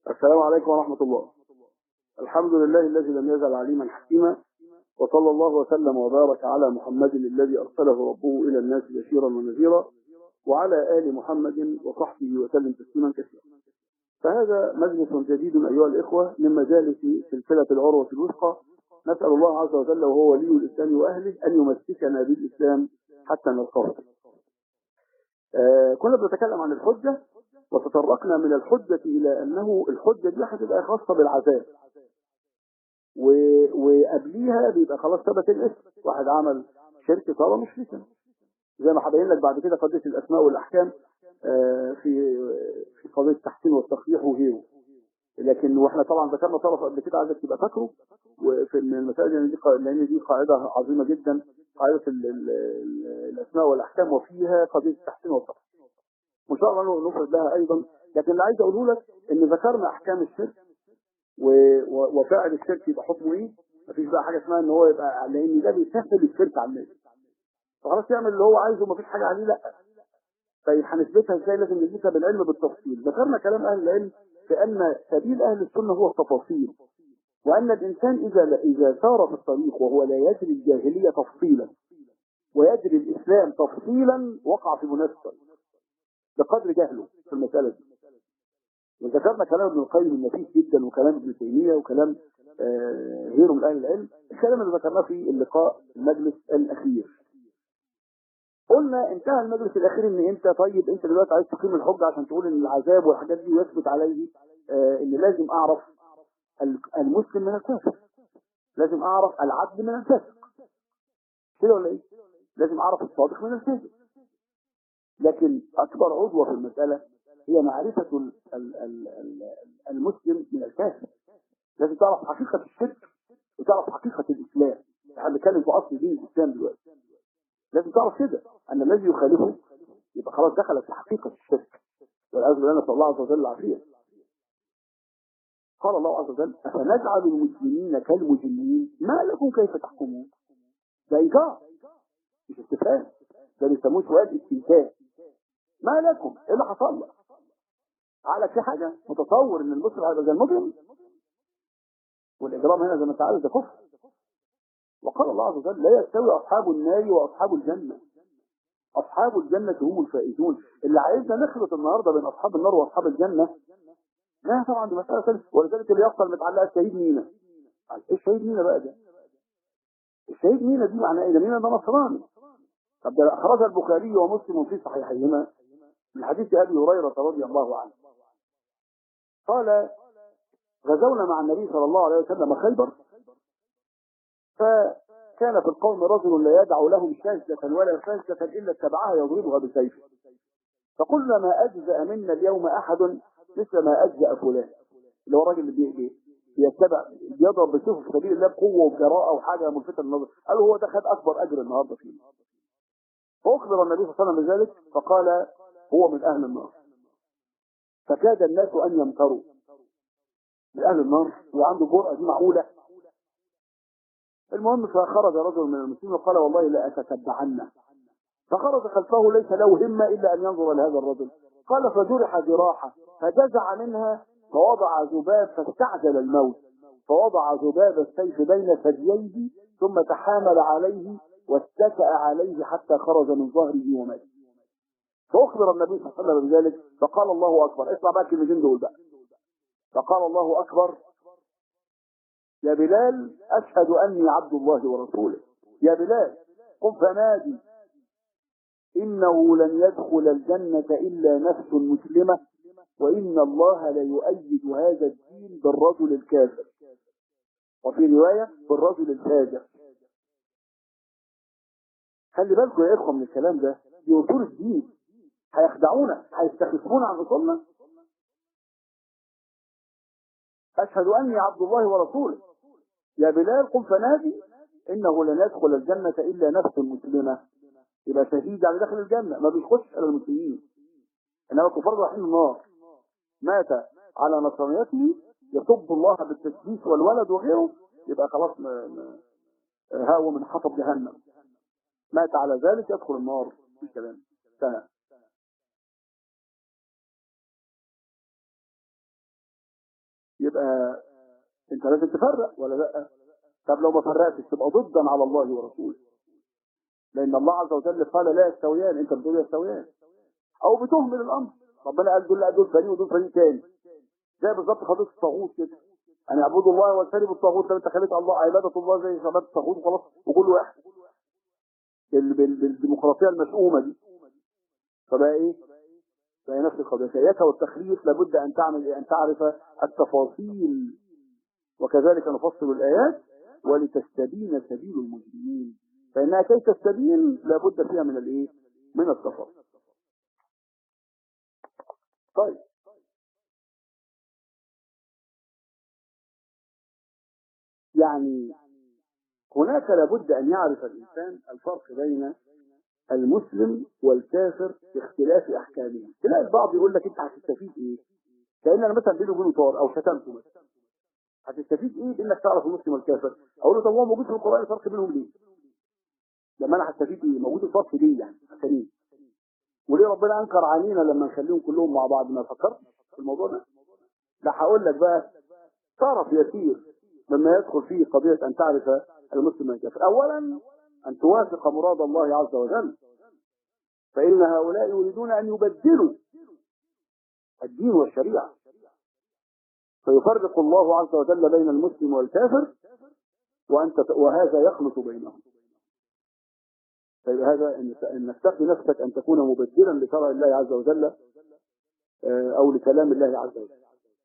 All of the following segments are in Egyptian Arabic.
السلام عليكم ورحمة الله الحمد لله الذي لم يزل عليما حكيما وصلى الله وسلم وبارك على محمد الذي أرسله ربه إلى الناس بشيرا ونذيرا وعلى آل محمد وصحبه وسلم تسليما كثيرا فهذا مجلس جديد أيها الإخوة من مجالس سلسلة العروة الوثقى نسأل الله عز وجل وهو ولي الإسلام وأهله أن يمسكنا بالإسلام حتى نلقاه آه كنا بنتكلم عن الحجة وتطرقنا من الحجة إلى أنه الحجة دي هتبقى خاصة بالعذاب و... وقبليها بيبقى خلاص ثبت الاسم واحد عمل شرك صار مشركا زي ما هبين لك بعد كده قضيه الاسماء والاحكام آه في في قضيه التحسين والتصحيح وغيره لكن واحنا طبعا ذكرنا طرف قبل كده عايزك تبقى فاكره وفي المسائل لان دي لان دي قاعده عظيمه جدا قاعده ال... ال... الاسماء والاحكام وفيها قضيه التحسين والتصحيح وان شاء الله نفرد لها ايضا لكن اللي عايز اقوله لك ان ذكرنا احكام الشرك و... و... وفاعل الشرك يبقى حكمه ايه مفيش بقى حاجه اسمها ان هو يبقى لان ده بيسهل الشرك على الناس فخلاص يعمل اللي هو عايزه ومفيش حاجه عليه لا طيب هنثبتها ازاي لازم نثبتها بالعلم بالتفصيل ذكرنا كلام اهل العلم في ان سبيل اهل السنه هو التفاصيل وان الانسان اذا اذا سار في الطريق وهو لا يجري الجاهليه تفصيلا ويجري الاسلام تفصيلا وقع في منافسه بقدر جهله في المساله دي وذكرنا كلام ابن القيم النفيس جدا وكلام ابن تيميه وكلام آه غيره من اهل العلم الكلام اللي ذكرناه في اللقاء المجلس الاخير قلنا انتهى المجلس الاخير ان انت طيب انت دلوقتي عايز تقيم الحجه عشان تقول ان العذاب والحاجات دي يثبت عليه آه ان لازم اعرف المسلم من الكافر لازم اعرف العبد من الفاسق كده ولا ايه لازم اعرف الصادق من الكاذب لكن اكبر عضوه في المساله هي معرفة المسلم من الكافر لازم تعرف حقيقة الشرك وتعرف حقيقة الإسلام احنا بنتكلم في أصل دين الإسلام دلوقتي لازم تعرف كده أن الذي يخالفه يبقى خلاص دخل في حقيقة الشرك والعياذ بالله نسأل الله عز وجل العافية قال الله عز وجل أفنجعل المسلمين كالمجرمين ما لكم كيف تحكمون ده إنكار مش استفهام ده بيسموه سؤال استنكار ما لكم ايه اللي حصل لك عقلك في حاجة متصور ان المسلم هيبقى زي المجرم والاجرام هنا زي ما انت عارف ده كفر وقال الله عز وجل لا يستوي اصحاب النار واصحاب الجنة اصحاب الجنة هم الفائزون اللي عايزنا نخلط النهارده بين اصحاب النار واصحاب الجنة لا طبعا دي مسألة ثانية ولذلك اللي يفصل متعلقة الشهيد مينا ايه الشهيد مينا بقى ده الشهيد مينا دي معناه ايه ده مينا ده نصراني طب ده اخرج البخاري ومسلم في صحيحيهما من حديث ابي هريره رضي الله عنه قال غزونا مع النبي صلى الله عليه وسلم خيبر فكان في القوم رجل لا يدع لهم شاذة ولا فاذة إلا اتبعها يضربها بسيفه فقلنا ما أجزأ منا اليوم أحد مثل ما أجزأ فلان اللي هو الراجل اللي بيتبع يضرب بسيفه في سبيل الله بقوة وجراءة وحاجة ملفتة للنظر قالوا هو ده خد أكبر أجر النهاردة فيه فأخبر النبي صلى الله عليه وسلم بذلك فقال هو من أهل النار فكاد الناس أن يمتروا من أهل النار وعنده جرأة دي معقولة المهم فخرج رجل من المسلمين وقال والله لا أتتبعنه فخرج خلفه ليس له همة إلا أن ينظر لهذا الرجل قال فجرح جراحة فجزع منها فوضع ذباب فاستعجل الموت فوضع ذباب السيف بين ثدييه ثم تحامل عليه واتكأ عليه حتى خرج من ظهره ومات فأخبر النبي صلى الله عليه وسلم بذلك فقال الله أكبر اسمع بقى الكلمتين دول بقى فقال الله أكبر يا بلال أشهد أني عبد الله ورسوله يا بلال قم فنادي إنه لن يدخل الجنة إلا نفس مسلمة وإن الله ليؤيد هذا الدين بالرجل الكافر وفي رواية بالرجل الفاجر خلي بالكم يا إخوة من الكلام ده دي أصول الدين هيخدعونا هيستخفون عن أصولنا أشهد أني عبد الله ورسوله يا بلال قم فنادي إنه لن يدخل الجنة إلا نفس مسلمة يبقى شهيد يعني داخل الجنة ما بيخش إلى المسلمين إنما الكفار رايحين النار مات على نصرانيته يصب الله بالتسديس والولد وغيره يبقى خلاص هاو من حطب جهنم مات على ذلك يدخل النار في كلام انتهى يبقى انت لازم تفرق ولا لا طب لو ما فرقتش تبقى ضدا على الله ورسوله لان الله عز وجل قال لا يستويان انت بتقول يستويان او بتهمل الامر ربنا قال دول لا دول فريق ودول فريق تاني زي بالظبط قضيه الطاغوت كده ان اعبدوا الله واجتنبوا الطاغوت لو انت خليت الله عباده الله زي عباده الطاغوت وخلاص وكل واحد بال- بال- بالديمقراطيه المشؤومه دي فبقى ايه؟ فهي نفس القضيه فاياك والتخليف لابد ان تعمل إيه؟ ان تعرف التفاصيل وكذلك نفصل الايات ولتستبين سبيل المجرمين فانها كي تستبين لابد فيها من الايه؟ من التفاصيل طيب يعني هناك لابد أن يعرف الإنسان الفرق بين المسلم والكافر في اختلاف أحكامهم تلاقي البعض يقول لك أنت هتستفيد إيه؟ كأن أنا مثلا بيني وبينه طار أو شتمته مثلا هتستفيد إيه بإنك تعرف المسلم والكافر؟ أقول له طب هو موجود في القرآن الفرق بينهم ليه؟ لما أنا هستفيد إيه؟ موجود الفرق ليه يعني؟ عشان إيه؟ وليه ربنا أنكر علينا لما نخليهم كلهم مع بعض ما فكرت في الموضوع ده؟ لا هقول لك بقى طرف يسير مما يدخل فيه قضية أن تعرف المسلم من الكافر أولا أن توافق مراد الله عز وجل فإن هؤلاء يريدون أن يبدلوا الدين والشريعة فيفرق الله عز وجل بين المسلم والكافر وأنت وهذا يخلط بينهم طيب هذا إن- انك تقي نفسك ان تكون مبدلا لشرع الله عز وجل آه، او لكلام الله عز وجل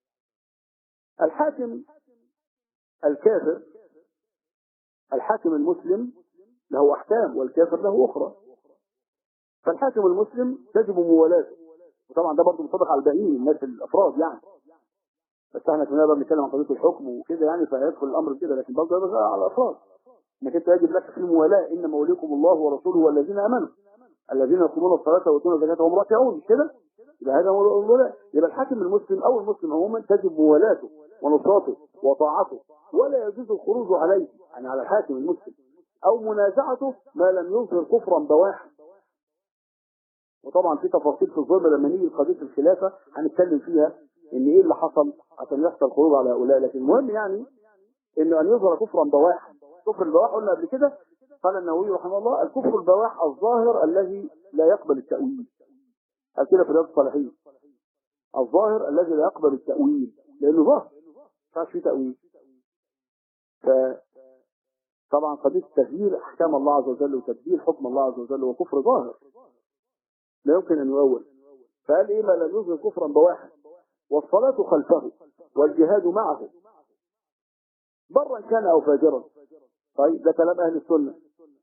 الحاكم الكافر الحاكم المسلم له احكام والكافر له اخرى فالحاكم المسلم تجب موالاته وطبعا ده برضه منطبق على الباقيين الناس الافراد يعني بس احنا كنا بقى بنتكلم عن قضيه الحكم وكده يعني فيدخل الامر كده لكن برضه ده بقى على الافراد انك انت يجب لك في الموالاه انما وليكم الله ورسوله والذين امنوا الذين يقيمون الصلاه ويؤتون الزكاه وهم راكعون مش كده؟ يبقى هذا هو الولاء يبقى الحاكم المسلم او المسلم عموما تجب موالاته ونصرته وطاعته ولا يجوز الخروج عليه يعني على الحاكم المسلم او منازعته ما لم يظهر كفرا بواحا وطبعا في تفاصيل في الظلم لما نيجي لقضيه الخلافه هنتكلم فيها ان ايه اللي حصل عشان يحصل خروج على هؤلاء لكن المهم يعني انه ان يظهر كفرا بواحا كفر البواح قلنا قبل كده قال النووي رحمه الله الكفر البواح الظاهر الذي لا يقبل التأويل قال كده في رياض الصالحين الظاهر الذي لا يقبل التأويل لأنه ظاهر ما فيه تأويل ف طبعا قضية تغيير أحكام الله عز وجل وتبديل حكم الله عز وجل هو كفر ظاهر لا يمكن أن يؤول فقال إيه ما لم يظهر كفرا بواحا والصلاة خلفه والجهاد معه برا كان أو فاجرا طيب ده كلام أهل السنة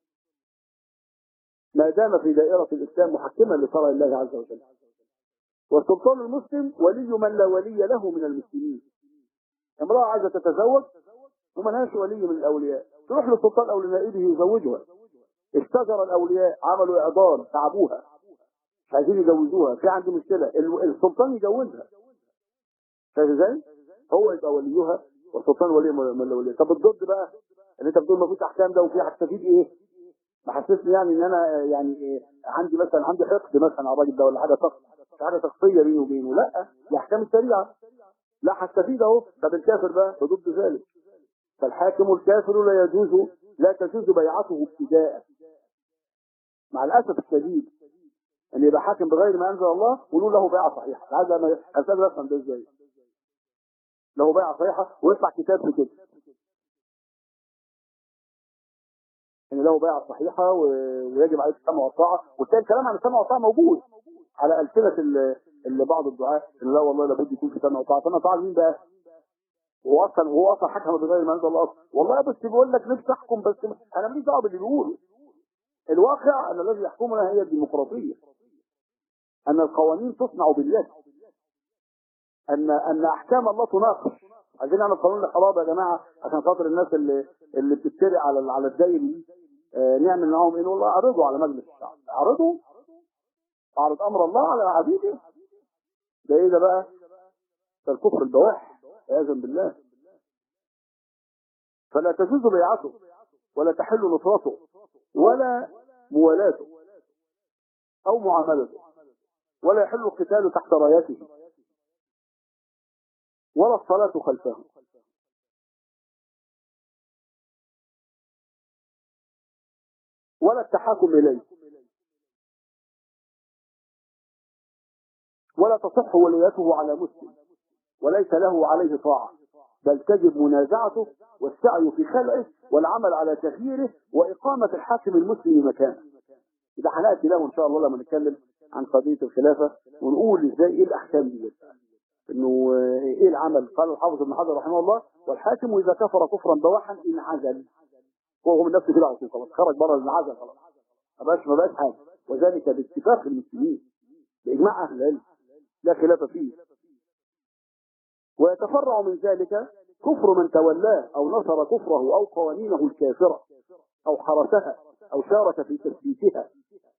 ما دام في دائرة الإسلام محكما لشرع الله عز وجل والسلطان المسلم ولي من لا ولي له من المسلمين امرأة عايزة تتزوج وما لهاش ولي من الأولياء تروح للسلطان أو لنائبه يزوجها اشتجر الأولياء عملوا إعضار تعبوها مش عايزين يجوزوها في عندي مشكلة ال- السلطان يجوزها شايف ازاي؟ هو يبقى وليها والسلطان ولي من الولي طب الضد بقى اللي انت بتقول ما فيش احكام ده وفي هتستفيد ايه؟ محسسني يعني ان انا يعني إيه عندي مثلا عندي حقد مثلا على الراجل ده ولا حاجه شخص حاجه شخصيه بيني وبينه لا دي احكام الشريعه لا هستفيد اهو طب الكافر بقى ضد ذلك فالحاكم الكافر لا يجوز لا تجوز بيعته ابتداء مع الاسف الشديد ان يبقى حاكم بغير ما انزل الله ونقول له بيعه صحيحه هذا ما استاذ افهم ده ازاي له بيعه صحيحه ويطلع كتاب في كده ان له بيعه صحيحه و- ويجب عليه السمع والطاعه وتلاقي الكلام عن السمع والطاعه موجود على السنه ال- اللي بعض الدعاة ان لا والله لابد يكون في سمع وطاعه سمع وطاعه مين بقى؟ هو اصلا هو اصلا حكم بغير ما انزل الله اصلا والله بس بيقول لك نفسي احكم بس انا ماليش دعوه باللي بيقوله الواقع ان الذي يحكمنا هي الديمقراطيه ان القوانين تصنع باليد ان ان احكام الله تناقش عايزين نعمل قانون الحرابه يا جماعه عشان خاطر الناس اللي اللي بتتريق على على الدايره دي آه نعمل معاهم ايه نقول له اعرضوا على مجلس الشعب اعرضوا اعرض امر الله على عبيده ده ايه ده بقى ده الكفر البواح عياذا بالله فلا تجوز بيعته ولا تحل نصرته ولا موالاته او معاملته ولا يحل القتال تحت رايته ولا الصلاة خلفه ولا التحاكم إليه ولا تصح وليته على مسلم وليس له عليه طاعة بل تجب منازعته والسعي في خلعه والعمل على تغييره وإقامة الحاكم المسلم مكانه إذا هنأتي له إن شاء الله لما نتكلم عن قضية الخلافة ونقول إزاي إيه الأحكام دي إنه إيه العمل قال الحافظ ابن حجر رحمه الله والحاكم إذا كفر كفرا بواحا انعزل هو من نفسه كده على طول خلاص خرج بره الانعزل خلاص ما بقاش ما بقاش حاجة وذلك باتفاق المسلمين بإجماع أهل العلم لا خلاف فيه ويتفرع من ذلك كفر من تولاه أو نصر كفره أو قوانينه الكافرة أو حرسها أو شارك في تثبيتها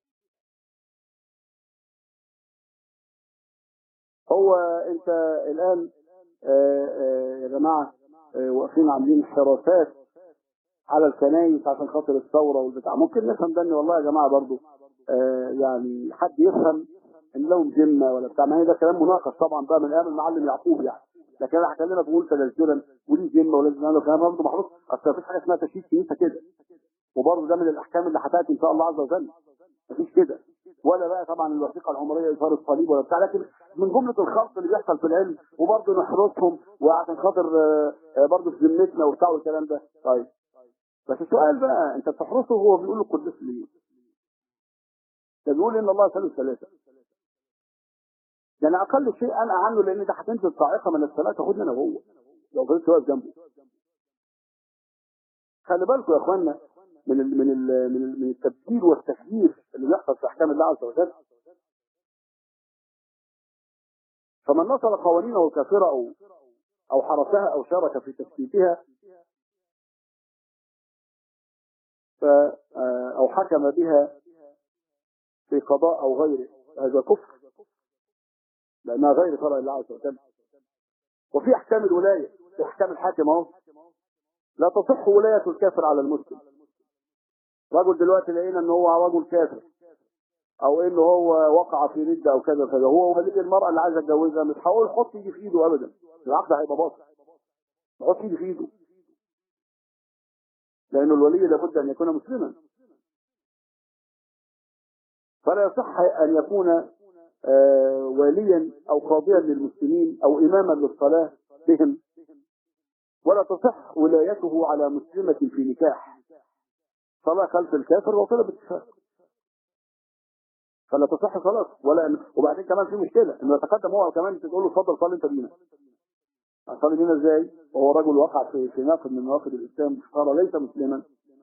هو أنت الآن آه، آه، يا جماعة آه، واقفين عاملين حراسات على الكنايس عشان خاطر الثورة والبتاع ممكن نفهم ده ان والله يا جماعة برضو آه، يعني حد يفهم ان لهم ذمة ولا بتاع ما هي ده كلام مناقش طبعا بقى من ايام المعلم يعقوب يعني لكن انا هكلمك بقول تنزلا وليه ذمة ولازم نعمل كلام برضه محروس اصل مفيش حاجة اسمها تشييد كنيسة كده وبرضه ده من الاحكام اللي هتاتي ان شاء الله عز وجل مفيش كده ولا بقى طبعا الوثيقه العمريه اظهار الصليب ولا بتاع لكن من جمله الخلط اللي بيحصل في العلم وبرضه نحرسهم وعشان خاطر آه، آه، برضه في ذمتنا وبتاع والكلام ده طيب بس السؤال بقى انت بتحرسه وهو بيقول القدس ليه؟ ده بيقول ان الله ثالث ثلاثه يعني اقل شيء انقى عنه لان ده هتنزل صاعقه من السماء تاخدني انا وهو لو فضلت واقف جنبه خلي بالكم يا اخوانا من ال من ال من, ال من التبديل والتغيير اللي بيحصل في احكام الله عز وجل فمن نصر قوانينه الكافره او او حرسها او شارك في تثبيتها ف آه، او حكم بها في قضاء او غيره هذا كفر لانها غير شرع الله عز وجل وفي احكام الولايه في احكام الحاكم اهو لا تصح ولايه الكافر على المسلم رجل دلوقتي لقينا ان هو رجل كافر او ان هو وقع في رده او كذا كذا هو ولي المراه اللي عايز اتجوزها مش هقول حط ايدي في ايده ابدا العقد هيبقى باطل حط ايدي في ايده لأن الولي لابد أن يكون مسلما فلا يصح أن يكون آه، واليا أو قاضيا للمسلمين أو إماما للصلاة بهم ولا تصح ولايته على مسلمة في نكاح صلاة خلف الكافر وصلة باتفاق فلا تصح صلاته ولا أن... وبعدين كمان في مشكلة انه يتقدم هو كمان تقول له اتفضل صلي انت بينا صلي بينا ازاي وهو رجل وقع في في ناقض من نواقض الاسلام صار ليس مسلما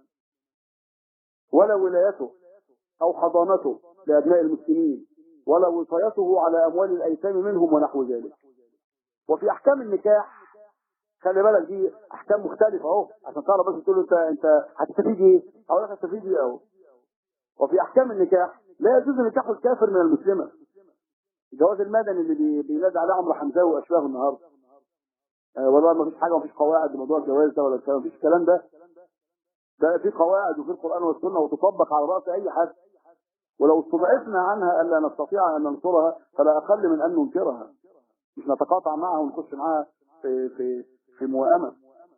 ولا ولايته او حضانته لابناء المسلمين ولا وصايته على اموال الايتام منهم ونحو ذلك وفي احكام النكاح خلي بالك دي احكام مختلفه اهو عشان تعرف بس تقول له انت انت هتستفيد ايه؟ اقول لك هتستفيد ايه اهو وفي احكام النكاح لا يجوز نكاح الكافر من المسلمه الجواز المدني اللي بي- بينادي عليه عمرو حمزاوي واشباهه النهارده آه والله ما فيش حاجه ما فيش قواعد لموضوع الجواز ده ولا الكلام ما فيش الكلام ده ده في قواعد وفي القران والسنه وتطبق على راس اي حد ولو استضعفنا عنها الا نستطيع ان ننصرها فلا اقل من ان ننكرها مش نتقاطع معها ونخش معاها في في في موائمه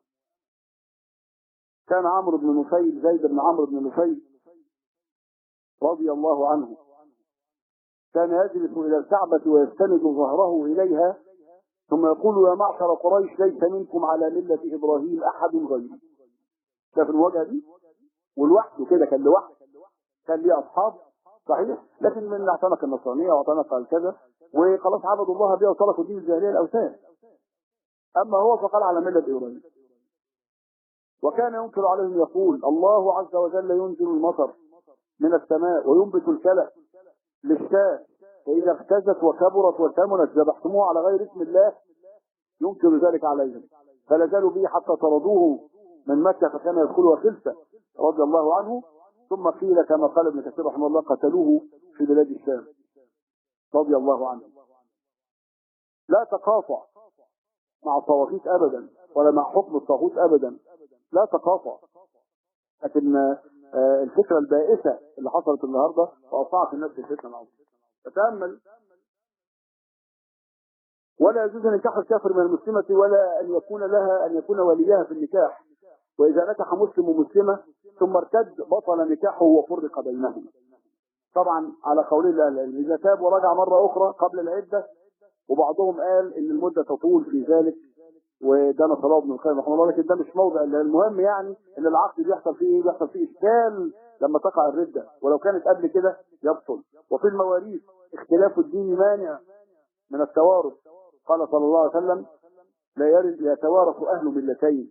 كان عمرو بن نفيل زيد بن عمرو بن نفيل رضي الله عنه كان يجلس الى الكعبه ويستند ظهره اليها ثم يقول يا معشر قريش ليس منكم على مله ابراهيم احد غيري ده في المواجهه دي ولوحده كده كان لوحده كان ليه اصحاب صحيح لكن من اعتنق النصرانيه واعتنق الكذا وخلاص عبدوا الله بها وتركوا دين الجاهليه الاوثان اما هو فقال على مله ابراهيم وكان ينكر عليهم يقول الله عز وجل ينزل المطر من السماء وينبت الكلى للشاة فإذا اختزت وكبرت وثمنت ذبحتموها على غير اسم الله ينكر ذلك عليهم فلا زالوا به حتى طردوه من مكة فكان يدخلها خلسة رضي الله عنه ثم قيل كما قال ابن كثير رحمه الله قتلوه في بلاد الشام رضي الله عنه لا تقاطع مع الطواغيت ابدا ولا مع حكم الطاغوت ابدا لا تقاطع لكن آه، الفكره البائسه اللي حصلت النهارده واوقعت الناس في الفتنه العظيمه تتامل ولا يجوز نكاح الكافر من المسلمة ولا أن يكون لها أن يكون وليها في النكاح وإذا نكح مسلم مسلمة ثم ارتد بطل نكاحه وفرق بينهم طبعا على قول العلم إذا تاب ورجع مرة أخرى قبل العدة وبعضهم قال إن المدة تطول في ذلك وده انا صلاح بن القيم رحمه الله لكن ده مش موضع المهم يعني ان العقد بيحصل فيه ايه بيحصل فيه اشكال لما تقع الردة ولو كانت قبل كده يبطل وفي المواريث اختلاف الدين مانع من التوارث قال صلى الله عليه وسلم لا يرث يتوارث اهل ملتين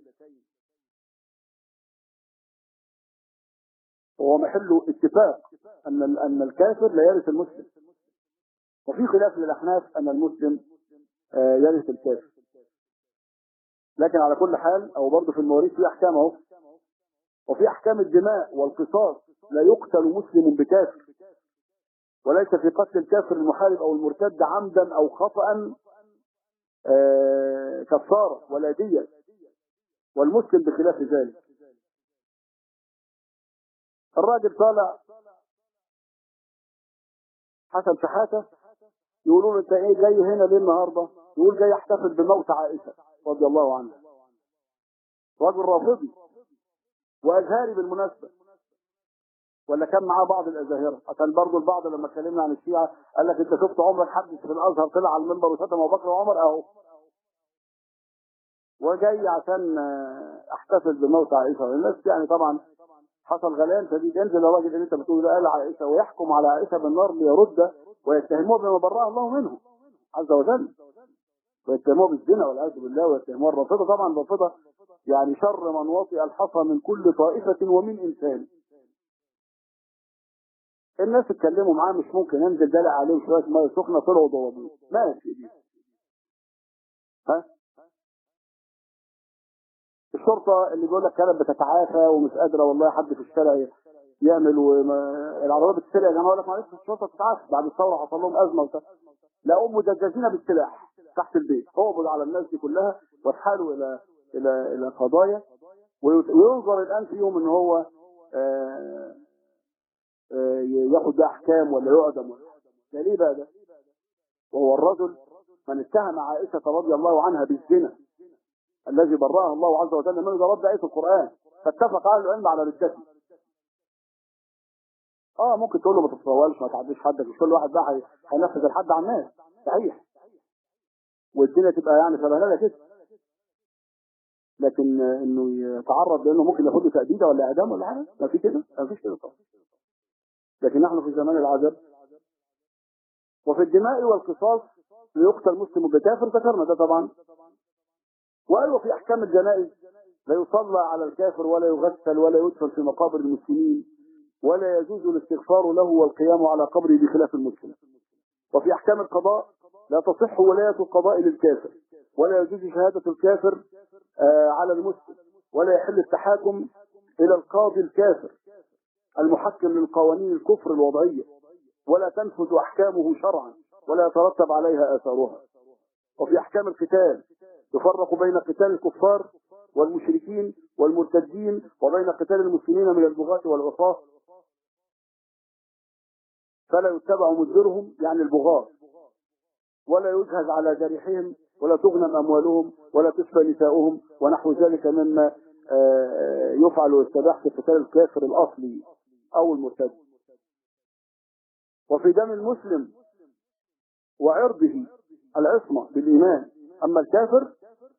وهو محل اتفاق ان ان الكافر لا يرث المسلم وفي خلاف للاحناف ان المسلم يرث الكافر لكن على كل حال او برضه في المواريث في احكام اهو وفي احكام الدماء والقصاص لا يقتل مسلم بكافر وليس في قتل الكافر المحارب او المرتد عمدا او خطأ آه كفارة ولا دية والمسلم بخلاف ذلك الراجل طالع حسن شحاتة يقولوا له انت ايه جاي هنا ليه النهارده؟ يقول جاي احتفل بموت عائشه رضي الله عنها. رجل رافضي وازهري بالمناسبه. ولا كان معاه بعض الازاهره عشان برضه البعض لما اتكلمنا عن الشيعه قال لك انت شفت عمر حد في الازهر طلع على المنبر وشتم ابو بكر وعمر اهو. وجاي عشان احتفل بموت عائشه الناس يعني طبعا حصل غليان شديد ينزل الراجل اللي انت بتقول ده قال عائشه ويحكم على عائشه بالنار ليرد ويتهموه بما برأه الله منه عز وجل ويتهموه بالزنا والعياذ بالله ويتهموه الرافضه طبعا الرافضه يعني شر من وطئ الحصى من كل طائفه ومن انسان الناس اتكلموا معاه مش ممكن ينزل دلع عليهم شويه ميه سخنه طلعوا ضربوه ماشي دي ها الشرطه اللي بيقول لك كانت بتتعافى ومش قادره والله حد في الشارع يعمل وما العربيه بتسرق يا جماعه يقول لك معلش الشرطه تتعافى بعد الثوره حصل لهم ازمه وبتاع لقوا مدججين بالسلاح تحت البيت قبضوا على الناس دي كلها واتحالوا الى الى الى قضايا وينظر الان فيهم ان هو آآ آآ ياخد ده احكام ولا يعدم ولا ده ليه بقى ده؟ وهو الرجل من اتهم عائشه رضي الله عنها بالزنا الذي برأها الله عز وجل منه ده رد آية القرآن فاتفق أهل العلم على ردته اه ممكن تقول له ما تتطولش ما تعديش حدك مش كل واحد بقى هينفذ الحد على الناس صحيح والدنيا تبقى يعني شبهنا كده لكن انه يتعرض لانه ممكن ياخد له تأديده ولا اعدام ولا حاجه ما في كده ما فيش كده طبعا لكن نحن في زمان العذاب وفي الدماء والقصاص ليقتل مسلم بكافر ذكرنا ده طبعا وقالوا في احكام الجنائز لا يصلى على الكافر ولا يغسل ولا يدفن في مقابر المسلمين ولا يجوز الاستغفار له والقيام على قبره بخلاف المسلم وفي احكام القضاء لا تصح ولاية القضاء للكافر ولا يجوز شهادة الكافر آه على المسلم ولا يحل التحاكم الى القاضي الكافر المحكم للقوانين الكفر الوضعية ولا تنفذ احكامه شرعا ولا يترتب عليها اثارها وفي احكام القتال يفرق بين قتال الكفار والمشركين والمرتدين وبين قتال المسلمين من البغاة والعصاة فلا يتبع مدبرهم يعني البغاة ولا يجهز على جريحهم ولا تغنم أموالهم ولا تسبى نساؤهم ونحو ذلك مما يفعل ويستباح في قتال الكافر الأصلي أو المرتد وفي دم المسلم وعرضه العصمة بالإيمان أما الكافر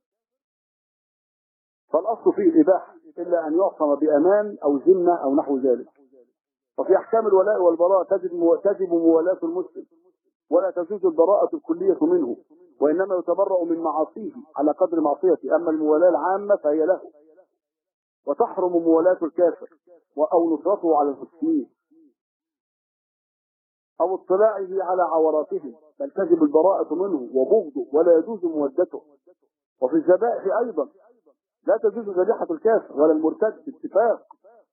فالأصل فيه الإباحة إلا أن يعصم بأمان أو ذمة أو نحو ذلك وفي أحكام الولاء والبراء تجب تجب موالاة المسلم ولا تجوز البراءة الكلية منه وإنما يتبرأ من معاصيه على قدر معصيته أما الموالاة العامة فهي له وتحرم موالاة الكافر أو نصرته على المسلمين أو اطلاعه على عوراتهم بل تجب البراءة منه وبغضه ولا يجوز مودته وفي الذبائح أيضا لا تجوز ذبيحة الكافر ولا المرتد باتفاق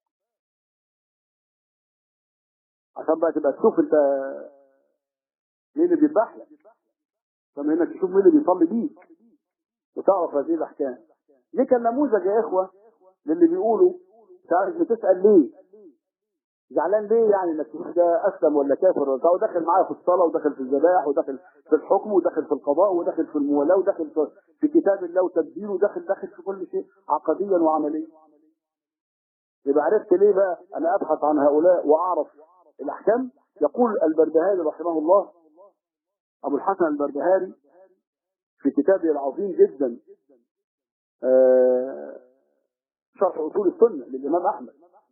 عشان بقى تبقى تشوف انت مين اللي بيذبح لك ثم انك تشوف مين اللي بيصلي بيك وتعرف هذه الاحكام دي كان نموذج يا اخوه للي بيقولوا تعرف بتسال ليه زعلان ليه يعني انك تشوف ده اسلم ولا كافر ولا هو داخل معايا في الصلاه وداخل في الذبائح وداخل في الحكم وداخل في القضاء وداخل في الموالاه وداخل في, في كتاب الله وتدبيره وداخل داخل في كل شيء عقديا وعمليا يبقى عرفت ليه بقى انا ابحث عن هؤلاء واعرف الاحكام يقول البردهاري رحمه الله ابو الحسن البردهاري في كتابه العظيم جدا آه، شرح اصول السنه للامام احمد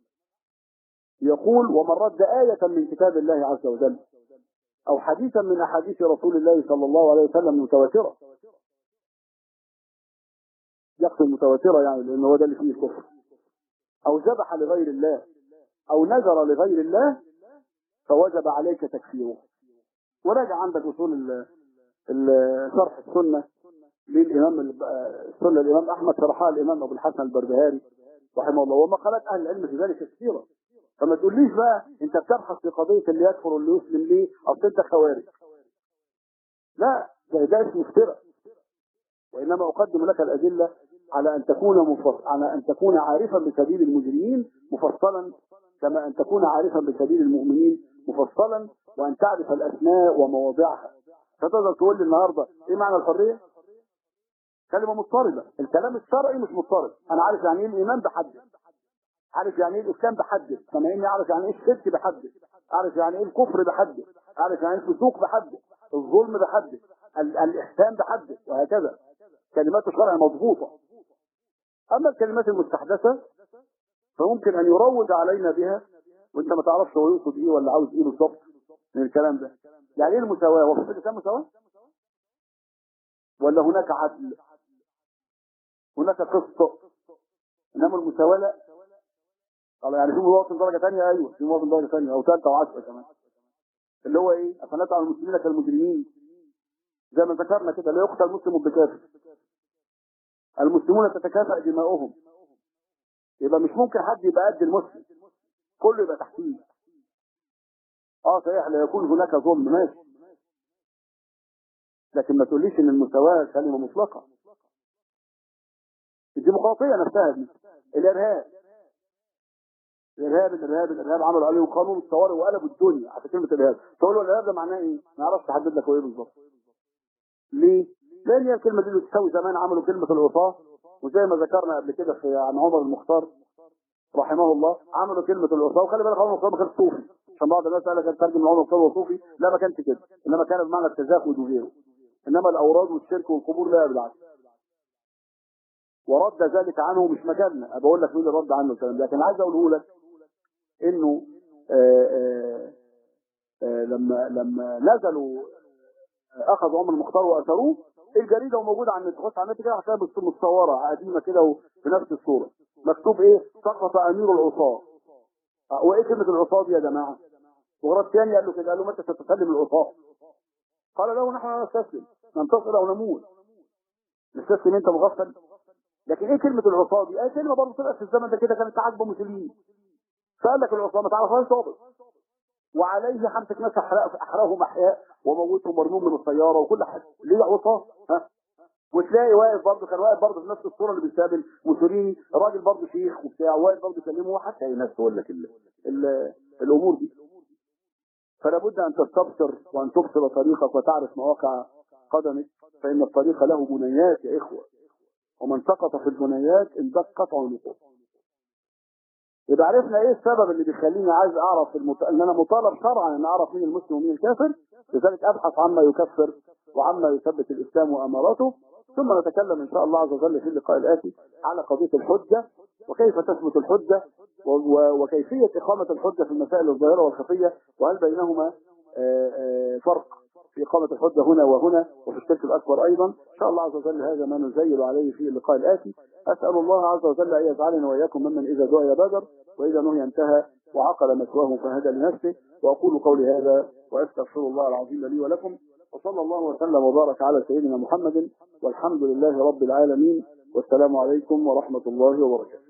يقول ومن رد آية من كتاب الله عز وجل أو حديثا من أحاديث رسول الله صلى الله عليه وسلم متواترة يقصد متواترة يعني لأنه هو ده اللي فيه الكفر أو ذبح لغير الله أو نذر لغير الله فوجب عليك تكفيره وراجع عندك أصول ال- ال- شرح السنة للإمام ال- السنة الإمام أحمد شرحها الإمام أبو الحسن البربهاري رحمه الله ومقالات أهل العلم في ذلك كثيرة فما تقوليش بقى انت بتبحث في قضيه اللي يكفر واللي يسلم ليه اصل انت خوارج لا ده ده اسمه افتراء وانما اقدم لك الادله على ان تكون مفصل على ان تكون عارفا بسبيل المجرمين مفصلا كما ان تكون عارفا بسبيل المؤمنين مفصلا وان تعرف الاسماء ومواضعها فتقدر تقول لي النهارده ايه معنى الحريه؟ كلمه مضطربه الكلام الشرعي مش مضطرب انا عارف يعني ايه الايمان بحدد عارف يعني ايه الاسلام بحدد كما اني اعرف يعني ايه الشرك بحدد اعرف يعني ايه الكفر بحدد اعرف يعني ايه الفسوق بحدد الظلم بحدد ال- الاحسان بحدد وهكذا كلمات الشرع مضبوطه اما الكلمات المستحدثه فممكن ان يروج علينا بها وانت ما تعرفش هو يقصد ايه ولا عاوز ايه بالظبط من الكلام ده يعني ايه المساواه هو في الاسلام مساواه ولا هناك عدل هناك قسط انما المساواه لا طب يعني في مواطن درجه ثانيه ايوه في مواطن درجه ثانيه او ثالثه وعشره كمان اللي هو ايه افنجعل المسلمين كالمجرمين زي ما ذكرنا كده لا يقتل مسلم بكافر المسلمون تتكافأ دماؤهم يبقى مش ممكن حد يبقى قد المسلم كله يبقى تحتيه اه صحيح لا يكون هناك ظلم ماشي لكن ما تقوليش ان المساواة كلمة مطلقة الديمقراطية نفسها دي الارهاب الارهاب الارهاب الارهاب عملوا عليهم قانون الطوارئ وقلبوا الدنيا على كلمة الارهاب تقول له الارهاب ده معناه ايه؟ ما يعرفش تحدد لك هو ايه بالظبط ليه؟ لان هي الكلمة دي اللي تساوي زمان عملوا كلمة العصاة وزي ما ذكرنا قبل كده في عن عمر المختار رحمه الله عملوا كلمة العصاة وخلي بالك عمر المختار ما كانش صوفي عشان بعض الناس قال لك كان ترجم عمر المختار هو صوفي لا ما كانش كده انما كان بمعنى التزاحد وغيره انما الاوراد والشرك والقبور لا بالعكس ورد ذلك عنه مش مجالنا بقول لك مين اللي رد عنه الكلام ده لكن عايز اقوله لك انه آآ آآ آآ لما لما نزلوا اخذوا عمر المختار واثروه الجريده وموجوده على النت تخش على النت كده هتلاقيها بس متصوره قديمه كده وفي نفس الصوره مكتوب ايه سقط امير العصاه آه، وايه كلمه العصاه دي يا جماعه وغرض ثاني قال له كده قال له متى ستسلم العصاه قال له نحن لا نستسلم ننتصر او نموت نستسلم انت مغفل لكن ايه كلمه العصاه دي؟ ايه كلمه برضه طلعت في الزمن ده كده كانت عاجبه مسلمين فقال لك العصاه ما تعرفهاش ضابط وعليه همسك ناس احرق احرقهم احياء وموتهم مرموم من السياره وكل حاجه ليه عصاه ها وتلاقي واقف برضه كان واقف برضه في نفس الصوره اللي بيستقبل موسوليني راجل برضه شيخ وبتاع واقف برضه يكلمه حتى اي ناس تقول لك ال ال الامور دي فلا بد ان تستبصر وان تبصر طريقك وتعرف مواقع قدمك فان الطريق له بنيات يا اخوه ومن سقط في البنيات اندقت عنقه يبقى عرفنا ايه السبب اللي بيخليني عايز اعرف المت... ان انا مطالب شرعا ان اعرف مين المسلم ومين الكافر لذلك ابحث عما يكفر وعما يثبت الاسلام واماراته ثم نتكلم ان شاء الله عز وجل في اللقاء الاتي على قضيه الحجه وكيف تثبت الحجه و... و... وكيفيه اقامه الحجه في المسائل الظاهره والخفيه وهل بينهما آه، آه، فرق في إقامة الحجة هنا وهنا وفي الشرك الأكبر أيضا إن شاء الله عز وجل هذا ما نزيل عليه في اللقاء الآتي أسأل الله عز وجل أن يجعلنا وإياكم ممن إذا دعي بادر وإذا نهي انتهى وعقل مثواه فهدى لنفسه وأقول قولي هذا وأستغفر الله العظيم لي ولكم وصلى الله وسلم وبارك على سيدنا محمد والحمد لله رب العالمين والسلام عليكم ورحمة الله وبركاته